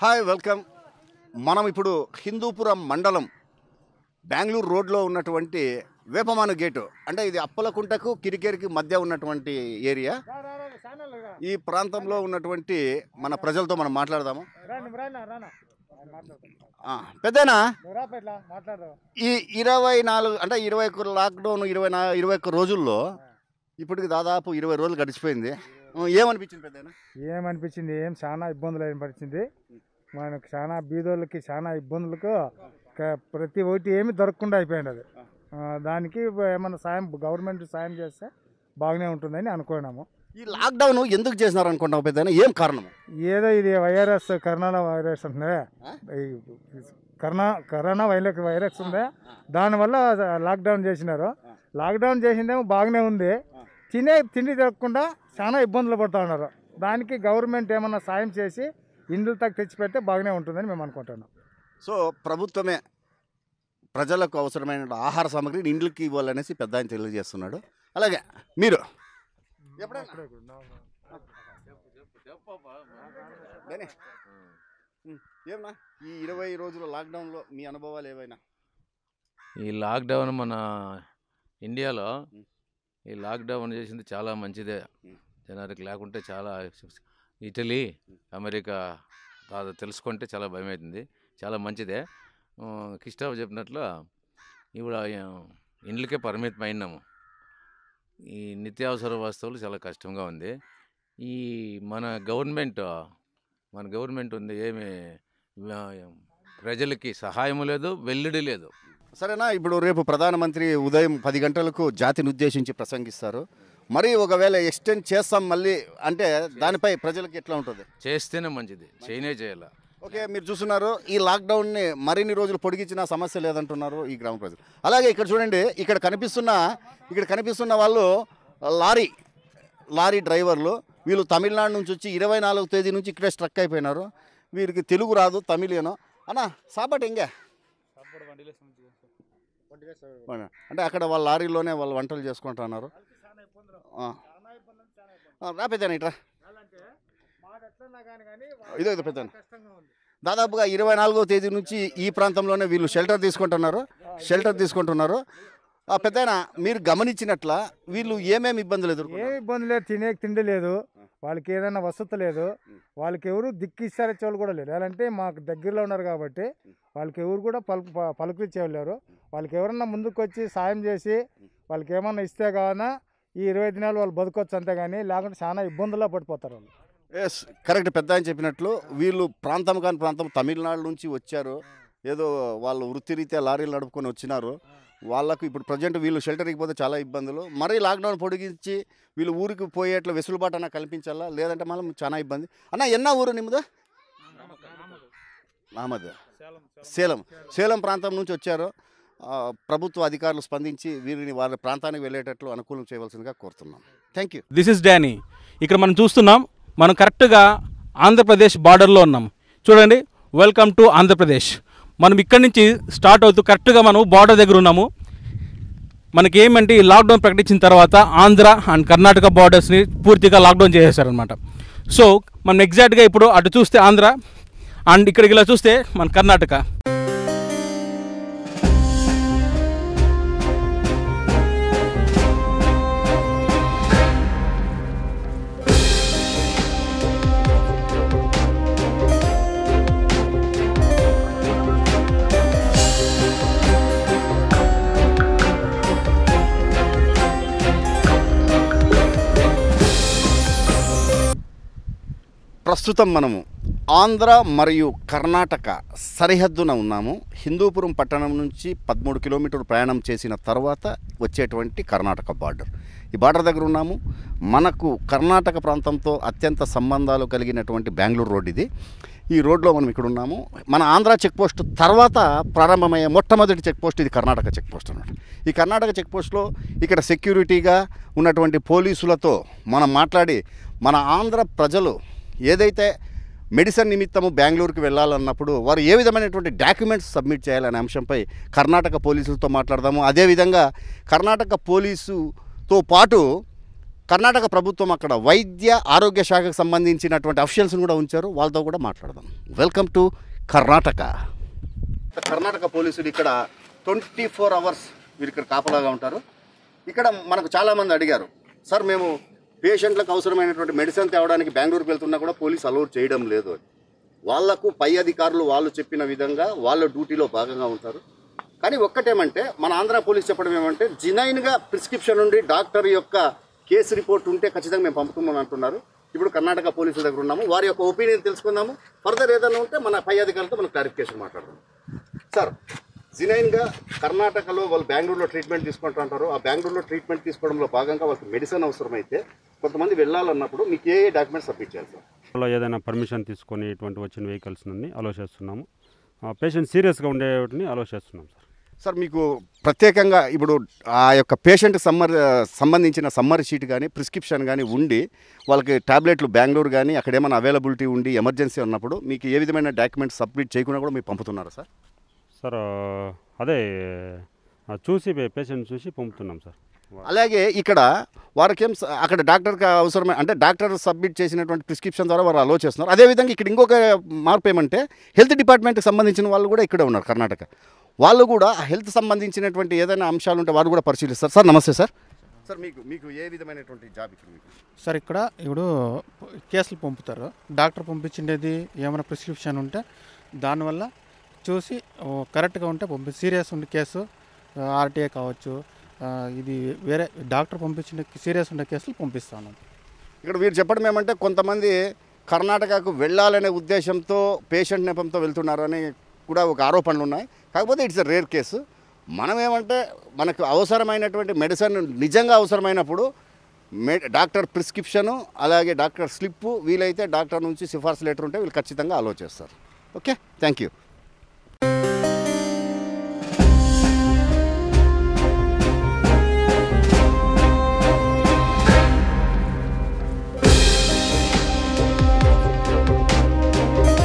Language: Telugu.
హాయ్ వెల్కమ్ మనం ఇప్పుడు హిందూపురం మండలం బెంగళూరు రోడ్లో ఉన్నటువంటి వేపమాను గేటు అంటే ఇది అప్పలకుంటకు కిరికేరికి మధ్య ఉన్నటువంటి ఏరియా ఈ ప్రాంతంలో ఉన్నటువంటి మన ప్రజలతో మనం మాట్లాడదాము ఆ, పెద్దనా ఈ ఇరవై నాలుగు అంటే ఇరవై ఒక్క లాక్డౌన్ ఇరవై నా ఇరవై ఒక్క రోజుల్లో ఇప్పటికి దాదాపు ఇరవై రోజులు గడిచిపోయింది ఆ, ఏమనిపించింది పెద్దనా ఏమనిపించింది ఏం చాలా ఇబ్బందులు ఏర్పరిచింది మనకు చాలా బీదోళ్ళకి చాలా ఇబ్బందులకు క- ప్రతి ఒక్కటి ఏమి దొరకకుండా అయిపోయింది అది ఆ, దానికి ఏమైనా సాయం గవర్నమెంట్ సాయం చేస్తే బాగానే ఉంటుందని అనుకున్నాము ఈ లాక్డౌన్ ఎందుకు చేసినారు అనుకుంటావు పెద్దనా ఏం కారణం ఏదో ఇది వైరస్ కరోనా వైరస్ ఉందే ఈ కరోనా కరోనా వైరస్ వైరస్ ఉందే దానివల్ల లాక్డౌన్ చేసినారు లాక్డౌన్ చేసిందేమో బాగానే ఉంది తినే తిండి దొరకకుండా చాలా ఇబ్బందులు పడుతూ ఉన్నారు దానికి గవర్నమెంట్ ఏమన్నా సాయం చేసి ఇండ్లు తగ్గ తెచ్చి పెడితే బాగానే ఉంటుందని మేము అనుకుంటున్నాం సో ప్రభుత్వమే ప్రజలకు అవసరమైన ఆహార సామాగ్రిని ఇండ్లకి ఇవ్వాలనేసి పెద్ద ఆయన తెలియజేస్తున్నాడు అలాగే మీరు ఎప్పుడైనా బెనే. ఉమ్, ఏమన్నా ఈ ఇరవై రోజుల లాక్డౌన్లో మీ అనుభవాలు ఏవైనా ఈ లాక్డౌన్ మన ఇండియాలో మ్. ఈ లాక్డౌన్ చేసింది చాలా మంచిదే మ్. జనానికి లేకుంటే చాలా ఇటలీ అమెరికా బాగా తెలుసుకుంటే చాలా భయం అవుతుంది చాలా మంచిదే ఆ, కిస్టాఫ్ చెప్పినట్లు ఇప్పుడు ఆ, ఇండ్లకే పరిమితం అయినాము ఈ నిత్యావసర వస్తువులు చాలా కష్టంగా ఉంది ఈ మన గవర్నమెంట్ మన గవర్నమెంట్ ఉంది ఏమి ఆ, ప్రజలకి సహాయం లేదు వెల్లుడి లేదు సరేనా ఇప్పుడు రేపు ప్రధానమంత్రి ఉదయం పది గంటలకు జాతిని ఉద్దేశించి ప్రసంగిస్తారు మరి ఒకవేళ ఎక్స్టెండ్ చేస్తాం మళ్ళీ అంటే దానిపై ప్రజలకు ఎట్లా ఉంటుంది చేస్తేనే మంచిది చేయనే చేయాల ఓకే మీరు చూస్తున్నారు ఈ లాక్డౌన్ని మరిన్ని రోజులు పొడిగించిన సమస్య లేదంటున్నారు ఈ గ్రామ ప్రజలు అలాగే ఇక్కడ చూడండి ఇక్కడ కనిపిస్తున్న ఇక్కడ కనిపిస్తున్న వాళ్ళు లారీ లారీ డ్రైవర్లు వీళ్ళు తమిళనాడు నుంచి వచ్చి ఇరవై నాలుగు తేదీ నుంచి ఇక్కడే స్ట్రక్ అయిపోయినారు వీరికి తెలుగు రాదు తమిళేనో అన్న సాపాటు ఎంగే అంటే అక్కడ వాళ్ళ లారీలోనే వాళ్ళు వంటలు చేసుకుంటున్నారు ఆ. ఆ, రా పెద్దనా ఇట్రా ఇదో ఇదో పెద్దనా దాదాపుగా ఇరవై నాలుగో తేదీ నుంచి ఈ ప్రాంతంలోనే వీళ్ళు షెల్టర్ తీసుకుంటున్నారు షెల్టర్ తీసుకుంటున్నారు ఆ పెద్దయినా మీరు గమనించినట్ల వీళ్ళు ఏమేమి ఇబ్బందులు ఏమి ఎదుర్కొన్నారు ఇబ్బంది లేదు తినే తిండి లేదు వాళ్ళకి ఏదైనా వసతి లేదు వాళ్ళకి ఎవరు దిక్కు ఇస్తారచ్చే వాళ్ళు కూడా లేరు ఎలాంటే మాకు దగ్గరలో ఉన్నారు కాబట్టి వాళ్ళకి ఎవరు కూడా పలుకు ప- పలుకరించేవాళ్ళు లేరు వాళ్ళకి ఎవరన్నా ముందుకు వచ్చి సాయం చేసి వాళ్ళకి ఏమన్నా ఇస్తే కావున ఈ ఇరవై దినాలు వాళ్ళు బతకొచ్చు అంతే కానీ లేకుంటే చాలా ఇబ్బందుల్లో పడిపోతారు వాళ్ళు ఎస్ కరెక్ట్ పెద్ద ఆయన చెప్పినట్లు వీళ్ళు ప్రాంతం కాని ప్రాంతం తమిళనాడు నుంచి వచ్చారు ఏదో వాళ్ళు వృత్తిరీత్యా లారీలు నడుపుకొని వచ్చినారు వాళ్ళకు ఇప్పుడు ప్రజెంట్ వీళ్ళు షెల్టర్కి పోతే చాలా ఇబ్బందులు మరీ లాక్డౌన్ పొడిగించి వీళ్ళు ఊరికి పోయేట్ల వెసులుబాటు అన్న కల్పించాలా లేదంటే మళ్ళీ చాలా ఇబ్బంది అన్న ఎన్న ఊరు నిమ్మదా నామద్ సేలం సేలం ప్రాంతం నుంచి వచ్చారు ఆ, ప్రభుత్వ అధికారులు స్పందించి వీరిని వాళ్ళ ప్రాంతానికి వెళ్ళేటట్లు అనుకూలం చేయవలసిందిగా కోరుతున్నాం thank you this is Danny ఇక్కడ మనం చూస్తున్నాం మనం కరెక్ట్గా ఆంధ్రప్రదేశ్ బార్డర్లో ఉన్నాం చూడండి వెల్కమ్ టు ఆంధ్రప్రదేశ్ మనం ఇక్కడి నుంచి స్టార్ట్ అవుతూ కరెక్ట్గా మనం బార్డర్ దగ్గర ఉన్నాము మనకి ఏమంటే ఈ లాక్డౌన్ ప్రకటించిన తర్వాత ఆంధ్ర అండ్ కర్ణాటక బార్డర్స్ని పూర్తిగా లాక్డౌన్ చేసేసారనమాట సో మనం ఎగ్జాక్ట్గా ఇప్పుడు అటు చూస్తే ఆంధ్ర అండ్ ఇక్కడికి ఇలా చూస్తే మన కర్ణాటక ప్రస్తుతం మనము ఆంధ్ర మరియు కర్ణాటక సరిహద్దున ఉన్నాము హిందూపురం పట్టణం నుంచి పదమూడు కిలోమీటర్లు ప్రయాణం చేసిన తర్వాత వచ్చేటువంటి కర్ణాటక బార్డర్ ఈ బార్డర్ దగ్గర ఉన్నాము మనకు కర్ణాటక ప్రాంతంతో అత్యంత సంబంధాలు కలిగినటువంటి బెంగళూరు రోడ్ ఇది ఈ రోడ్లో మనం ఇక్కడ ఉన్నాము మన ఆంధ్ర చెక్ పోస్ట్ తర్వాత ప్రారంభమయ్యే మొట్టమొదటి చెక్ పోస్ట్ ఇది కర్ణాటక చెక్ పోస్ట్ అన్నమాట ఈ కర్ణాటక చెక్ పోస్ట్లో ఇక్కడ సెక్యూరిటీగా ఉన్నటువంటి పోలీసులతో మనం మాట్లాడి మన ఆంధ్ర ప్రజలు ఏదైతే మెడిసిన్ నిమిత్తము బెంగళూరుకి వెళ్ళాలన్నప్పుడు వారు ఏ విధమైనటువంటి డాక్యుమెంట్స్ సబ్మిట్ చేయాలనే అంశంపై కర్ణాటక పోలీసులతో మాట్లాడదాము అదేవిధంగా కర్ణాటక పోలీసుతో పాటు కర్ణాటక ప్రభుత్వం అక్కడ వైద్య ఆరోగ్య శాఖకు సంబంధించినటువంటి అఫీషియల్స్ని కూడా ఉంచారు వాళ్ళతో కూడా మాట్లాడదాం వెల్కమ్ టు కర్ణాటక కర్ణాటక పోలీసులు ఇక్కడ ట్వంటీ ఫోర్ అవర్స్ మీరు ఇక్కడ కాపలాగా ఉంటారు ఇక్కడ మనకు చాలామంది అడిగారు సార్ మేము పేషెంట్లకు అవసరమైనటువంటి మెడిసిన్ తేవడానికి బెంగళూరుకి వెళ్తున్నా కూడా పోలీస్ అలౌట్ చేయడం లేదు అని వాళ్లకు పై అధికారులు వాళ్ళు చెప్పిన విధంగా వాళ్ళ డ్యూటీలో భాగంగా ఉంటారు కానీ ఒక్కటేమంటే మన ఆంధ్ర పోలీస్ చెప్పడం ఏమంటే జినైన్గా ప్రిస్క్రిప్షన్ నుండి డాక్టర్ యొక్క కేసు రిపోర్ట్ ఉంటే ఖచ్చితంగా మేము పంపుతున్నాం అంటున్నారు ఇప్పుడు కర్ణాటక పోలీసుల దగ్గర ఉన్నాము వారి యొక్క ఒపీనియన్ తెలుసుకుందాము ఫర్దర్ ఏదైనా ఉంటే మన పై అధికారులతో మనం క్లారిఫికేషన్ మాట్లాడదాం సార్ జినైన్గా కర్ణాటకలో వాళ్ళు బెంగళూరులో ట్రీట్మెంట్ తీసుకుంటుంటారు ఆ బెంగళూరులో ట్రీట్మెంట్ తీసుకోవడంలో భాగంగా వాళ్ళకి మెడిసిన్ అవసరమైతే కొంతమంది వెళ్ళాలన్నప్పుడు మీకు ఏ ఏ డాక్యుమెంట్స్ సబ్మిట్ చేయాలి సార్ లో ఏదైనా పర్మిషన్ తీసుకొని ఇటువంటి వచ్చిన వెహికల్స్ నుండి అలో చేస్తున్నాము పేషెంట్ సీరియస్గా ఉండేటిని అలో చేస్తున్నాం సార్ సార్ మీకు ప్రత్యేకంగా ఇప్పుడు ఆ యొక్క పేషెంట్ సమ్మర్ సంబంధించిన సమ్మర్ షీట్ కానీ ప్రిస్క్రిప్షన్ కానీ ఉండి వాళ్ళకి టాబ్లెట్లు బెంగళూరు కానీ అక్కడ ఏమైనా అవైలబిలిటీ ఉండి ఎమర్జెన్సీ ఉన్నప్పుడు మీకు ఏ విధమైన డాక్యుమెంట్స్ సబ్మిట్ చేయకుండా కూడా మీరు పంపుతున్నారా సార్ సార్ అదే ఆ, చూసి పేషెంట్ చూసి పంపుతున్నాం సార్ అలాగే ఇక్కడ వారికి ఏం స- అక్కడ డాక్టర్కి అవసరమే అంటే డాక్టర్ సబ్మిట్ చేసినటువంటి ప్రిస్క్రిప్షన్ ద్వారా వారు అలో చేస్తున్నారు అదేవిధంగా ఇక్కడ ఇంకొక మార్పు ఏమంటే హెల్త్ డిపార్ట్మెంట్కి సంబంధించిన వాళ్ళు కూడా ఇక్కడే ఉన్నారు కర్ణాటక వాళ్ళు కూడా హెల్త్ సంబంధించినటువంటి ఏదైనా అంశాలు ఉంటే వారు కూడా పరిశీలిస్తారు సార్ నమస్తే సార్ సార్ మీకు మీకు ఏ విధమైనటువంటి జాబ్ ఇక్కడ మీకు సార్ ఇక్కడ ఇప్పుడు కేసులు పంపుతారు డాక్టర్ పంపించిండేది ఏమైనా ప్రిస్క్రిప్షన్ ఉంటే దానివల్ల చూసి ఓ, కరెక్ట్గా ఉంటే పంపి సీరియస్ ఉండే కేసు ఆర్టీఏ కావచ్చు ఆ, ఇది వేరే డాక్టర్ పంపించిన సీరియస్ ఉండే కేసులు పంపిస్తాను ఇక్కడ వీరు చెప్పడం ఏమంటే కొంతమంది కర్ణాటకకు వెళ్ళాలనే ఉద్దేశంతో పేషెంట్ నెపంతో వెళ్తున్నారని కూడా ఒక ఆరోపణలు ఉన్నాయి కాకపోతే ఇట్స్ ఎ రేర్ కేసు మనం ఏమంటే మనకు అవసరమైనటువంటి మెడిసిన్ నిజంగా అవసరమైనప్పుడు మె డాక్టర్ ప్రిస్క్రిప్షను అలాగే డాక్టర్ స్లిప్పు వీలైతే డాక్టర్ నుంచి సిఫార్సు లెటర్ ఉంటే వీళ్ళు ఖచ్చితంగా అలో చేస్తారు ఓకే థ్యాంక్ యూ